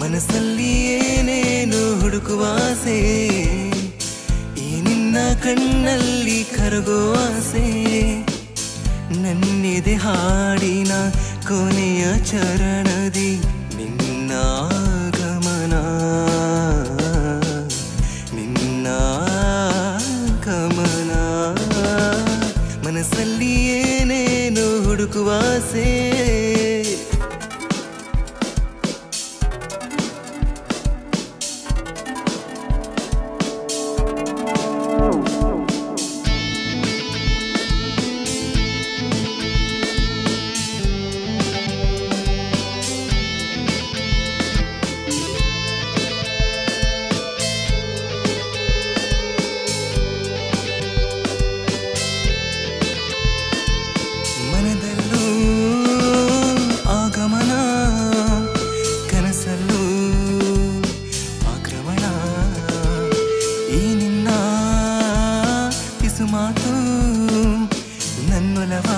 ಮನಸ್ಸಲ್ಲಿ ಏನೇನು ಹುಡುಕುವ ಆಸೆ ಈ ನಿನ್ನ ಕಣ್ಣಲ್ಲಿ ಕರಗೋ ಆಸೆ ನನ್ನೆದೆ ಹಾಡಿನ ಕೊನೆಯ ಚರಣದಿ ನಿನ್ನ ಆಗಮನ ನಿನ್ನ ಗಮನ ಮನಸ್ಸಲ್ಲಿ ಏನೇನು ಹುಡುಕುವ ಆಸೆ ಮನದಲ್ಲೂ ಆಗಮನ ಕನಸಲ್ಲೂ ಆಕ್ರಮಣ ಈ ನಿನ್ನ ಪಿಸುಮಾತು ನನ್ನೊಲವ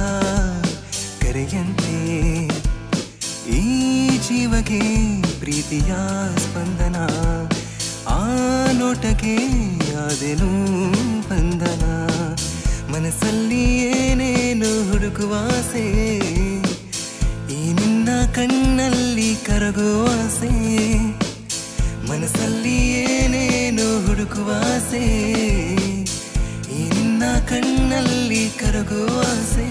ಕರೆಯಂತೆ ಈ ಜೀವಕ್ಕೆ ಪ್ರೀತಿಯ ಸ್ಪಂದನ ಆ ನೋಟಕ್ಕೆ ಆದೆನು ಬಂಧನ ಮನಸ್ಸಲ್ಲಿ ಏನೇನು ಹುಡುಕುವ ಆಸೆ ಈ ನಿನ್ನ ಕಣ್ಣಲ್ಲಿ ಕರಗುವ ಆಸೆ ಮನಸ್ಸಲ್ಲಿ ಏನೇನು ಹುಡುಕುವ ಆಸೆ ಈ ನಿನ್ನ ಕಣ್ಣಲ್ಲಿ ಕರಗುವ ಆಸೆ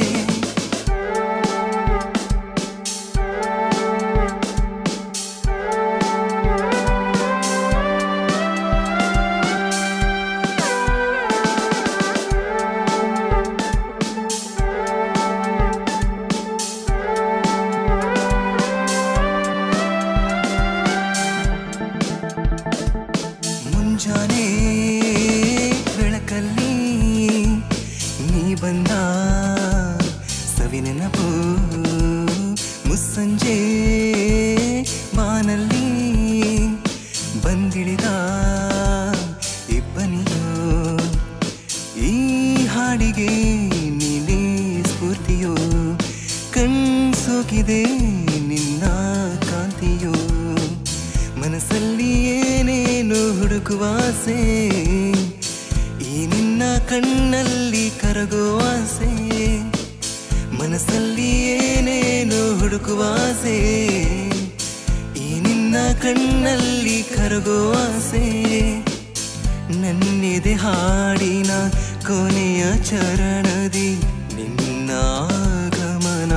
ಮುಂಜಾನೆ ಬೆಳಕಲ್ಲಿ ನೀ ಬಂದ ಸವಿನೆನಪು ಮುಸ್ಸಂಜೆ ಬಾನಲ್ಲಿ ಬಂದಿಳಿದ ಇಬ್ಬನಿಯೋ ಈ ಹಾಡಿಗೆ ನೀನೇ ಸ್ಫೂರ್ತಿಯೋ ಕಣ್ಸೋಗಿದೆ ನಿನ್ನ ಕಾಂತಿಯೋ ಮನಸ್ಸಲ್ಲಿ ಏನೇನು ಹುಡುಕುವ ಆಸೆ ಈ ನಿನ್ನ ಕಣ್ಣಲ್ಲಿ ಕರಗುವ ಆಸೆ ಮನಸ್ಸಲ್ಲಿ ಏನೇನು ಹುಡುಕುವ ಆಸೆ ಈ ನಿನ್ನ ಕಣ್ಣಲ್ಲಿ ಕರಗುವ ಆಸೆ ನನ್ನೆದೆ ಹಾಡಿನ ಕೊನೆಯ ಚರಣದಿ ನಿನ್ನ ಆಗಮನ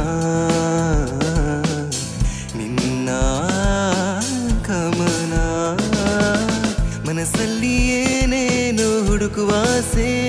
ನಿನ್ನ ಗಮನ ಮನಸ್ಸಲ್ಲಿ ಏನೇನು ಹುಡುಕುವ ಆಸೆ